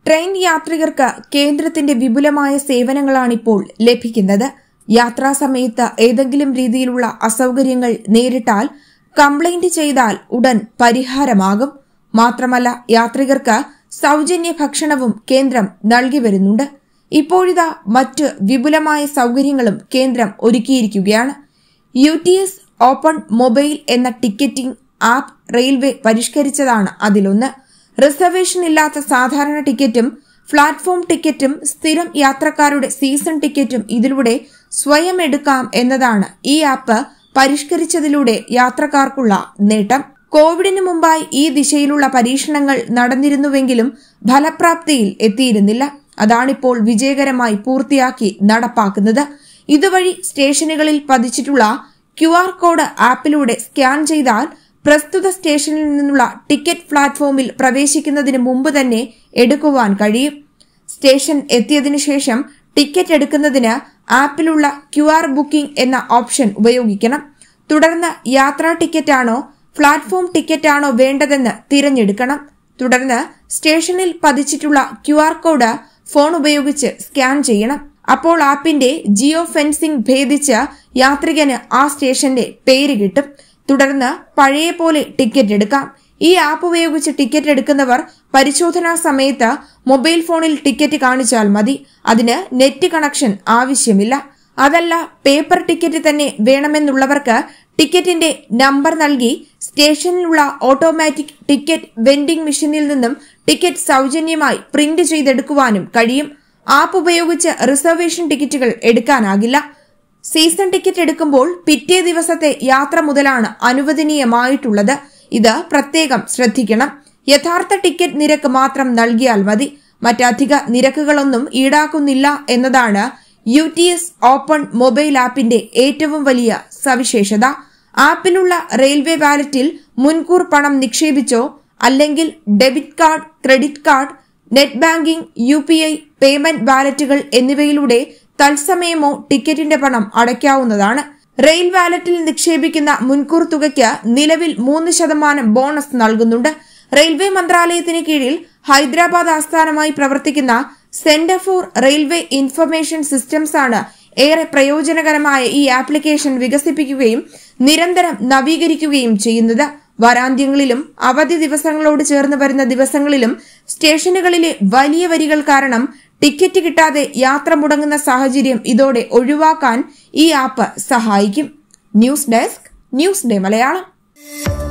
train യാത്രികർക്ക് കേന്ദ്രത്തിന്റെ വിപുലമായ സേവനങ്ങളാണിപ്പോൾ ലഭിക്കുന്നത് യാത്രാസമയത്ത് ഏതെങ്കിലും രീതിയിലുള്ള അസൗകര്യങ്ങൾ നേരിട്ടാൽ കംപ്ലൈന്റ് ചെയ്താൽ ഉടൻ പരിഹാരമാകും മാത്രമല്ല യാത്രികർക്ക് സൗജന്യ ഭക്ഷണവും കേന്ദ്രം നൽകി വരുന്നുണ്ട് ഇപ്പോഴിതാ മറ്റ് വിപുലമായ സൗകര്യങ്ങളും കേന്ദ്രം ഒരുക്കിയിരിക്കുകയാണ് U T S open mobile എന്ന ടിക്കറ്റിംഗ് ആപ്പ് റെയിൽവേ പരിഷ്കരിച്ചതാണ് അതിലൊന്ന് റിസർവേഷൻ ഇല്ലാത്ത സാധാരണ ടിക്കറ്റും പ്ലാറ്റ്ഫോം ടിക്കറ്റും സ്ഥിരം യാത്രക്കാരുടെ സീസൺ ടിക്കറ്റും ഇതിലൂടെ സ്വയം എടുക്കാം എന്നതാണ് ഈ ആപ്പ് പരിഷ്കരിച്ചതിലൂടെ യാത്രക്കാർക്കുള്ള നേട്ടം കോവിഡിന് മുമ്പായി ഈ ദിശയിലുള്ള പരീക്ഷണങ്ങൾ നടന്നിരുന്നുവെങ്കിലും ഫലപ്രാപ്തിയിൽ എത്തിയിരുന്നില്ല അതാണിപ്പോൾ വിജയകരമായി പൂർത്തിയാക്കി നടപ്പാക്കുന്നത് ഇതുവഴി സ്റ്റേഷനുകളിൽ പതിച്ചിട്ടുള്ള ക്യു ആർ കോഡ് ആപ്പിലൂടെ സ്കാൻ ചെയ്താൽ പ്രസ്തുത സ്റ്റേഷനിൽ നിന്നുള്ള ടിക്കറ്റ് പ്ലാറ്റ്ഫോമിൽ പ്രവേശിക്കുന്നതിന് മുമ്പ് തന്നെ എടുക്കുവാൻ കഴിയും സ്റ്റേഷൻ എത്തിയതിനു ശേഷം ടിക്കറ്റ് എടുക്കുന്നതിന് ആപ്പിലുള്ള ക്യു ആർ ബുക്കിംഗ് എന്ന ഓപ്ഷൻ ഉപയോഗിക്കണം തുടർന്ന് യാത്രാ ടിക്കറ്റാണോ പ്ലാറ്റ്ഫോം ടിക്കറ്റാണോ വേണ്ടതെന്ന് തിരഞ്ഞെടുക്കണം തുടർന്ന് സ്റ്റേഷനിൽ പതിച്ചിട്ടുള്ള ക്യു ആർ കോഡ് ഫോൺ ഉപയോഗിച്ച് സ്കാൻ ചെയ്യണം അപ്പോൾ ആപ്പിന്റെ ജിയോ ഫെൻസിംഗ് ഭേദിച്ച് യാത്രികന് ആ സ്റ്റേഷന്റെ പേര് കിട്ടും തുടർന്ന് പഴയ പോലെ ടിക്കറ്റ് എടുക്കാം ഈ ആപ്പ് ഉപയോഗിച്ച് ടിക്കറ്റ് എടുക്കുന്നവർ പരിശോധനാ സമയത്ത് മൊബൈൽ ഫോണിൽ ടിക്കറ്റ് കാണിച്ചാൽ മതി അതിന് നെറ്റ് കണക്ഷൻ ആവശ്യമില്ല അതല്ല പേപ്പർ ടിക്കറ്റ് തന്നെ വേണമെന്നുള്ളവർക്ക് ടിക്കറ്റിന്റെ നമ്പർ നൽകി സ്റ്റേഷനിലുള്ള ഓട്ടോമാറ്റിക് ടിക്കറ്റ് വെൻഡിംഗ് മെഷീനിൽ നിന്നും ടിക്കറ്റ് സൗജന്യമായി പ്രിന്റ് ചെയ്തെടുക്കുവാനും കഴിയും ആപ്പ് ഉപയോഗിച്ച് റിസർവേഷൻ ടിക്കറ്റുകൾ എടുക്കാനാകില്ല സീസൺ ടിക്കറ്റ് എടുക്കുമ്പോൾ പിറ്റേ ദിവസത്തെ യാത്ര മുതലാണ് അനുവദനീയമായിട്ടുള്ളത് ഇത് പ്രത്യേകം ശ്രദ്ധിക്കണം യഥാർത്ഥ ടിക്കറ്റ് നിരക്ക് മാത്രം നൽകിയാൽ മതി മറ്റധിക നിരക്കുകളൊന്നും ഈടാക്കുന്നില്ല എന്നതാണ് U T S open mobile ആപ്പിന്റെ ഏറ്റവും വലിയ സവിശേഷത ആപ്പിലുള്ള റെയിൽവേ വാലറ്റിൽ മുൻകൂർ പണം നിക്ഷേപിച്ചോ അല്ലെങ്കിൽ debit card credit card net banking U P I payment വാലറ്റുകൾ എന്നിവയിലൂടെ തത്സമയമോ ടിക്കറ്റിന്റെ പണം അടയ്ക്കാവുന്നതാണ് റെയിൽ വാലറ്റിൽ നിക്ഷേപിക്കുന്ന മുൻകൂർ തുകയ്ക്ക് നിലവിൽ മൂന്ന് ശതമാനം ബോണസ് നൽകുന്നുണ്ട് റെയിൽവേ മന്ത്രാലയത്തിന് കീഴിൽ ഹൈദരാബാദ് ആസ്ഥാനമായി പ്രവർത്തിക്കുന്ന Centre for Railway Information Systems ആണ് ഏറെ പ്രയോജനകരമായ ഈ ആപ്ലിക്കേഷൻ വികസിപ്പിക്കുകയും നിരന്തരം നവീകരിക്കുകയും ചെയ്യുന്നത് വാരാന്ത്യങ്ങളിലും അവധി ദിവസങ്ങളോട് ചേർന്ന് വരുന്ന ദിവസങ്ങളിലും സ്റ്റേഷനുകളിലെ വലിയ വരികൾ കാരണം ടിക്കറ്റ് കിട്ടാതെ യാത്ര മുടങ്ങുന്ന സാഹചര്യം ഇതോടെ ഒഴിവാക്കാൻ ഈ ആപ്പ് സഹായിക്കും news desk News Day Malayalam